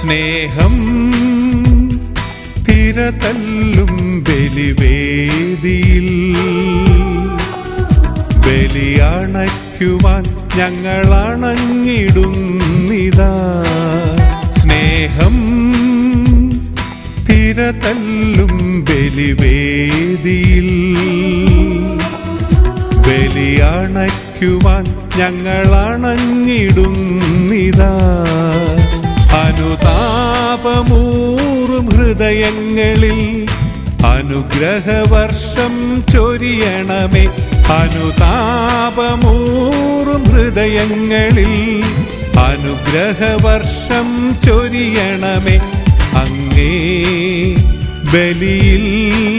സ്നേഹം തിരതല്ലും ബലിവേദിയിൽ ബലിയണയ്ക്കുവാൻ ഞങ്ങൾ അണഞ്ഞിടുന്നിതാ സ്നേഹം തിരതല്ലും ബലിവേദിയിൽ ബലിയണയ്ക്കുവാൻ ഞങ്ങൾ അണഞ്ഞിടുന്നിതാ അനുതാപമൂറും ഹൃദയങ്ങളിൽ അനുഗ്രഹവർഷം ചൊരിയണമേ അനുതാപമൂറും ഹൃദയങ്ങളിൽ അനുഗ്രഹവർഷം ചൊരിയണമേ അങ്ങേ ബലിയിൽ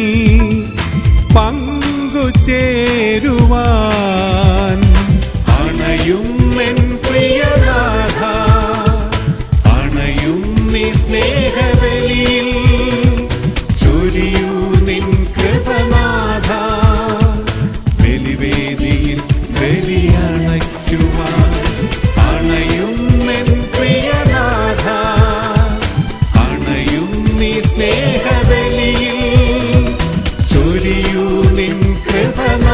പങ്കുചേരുവാൻ അണയും എൻ പ്രിയനാഥ അണയും നീ സ്നേഹബലിയിൽ ചൊരിയൂ നിൻ കൃപനാഥ ബലിവേദിയിൽ ബലിയണയ്ക്കുവാൻ അണയും എൻ പ്രിയനാഥ അണയും നീ സ്നേഹബലിയിൽ ചൊരിയൂ നിൻ കൃപനാഥ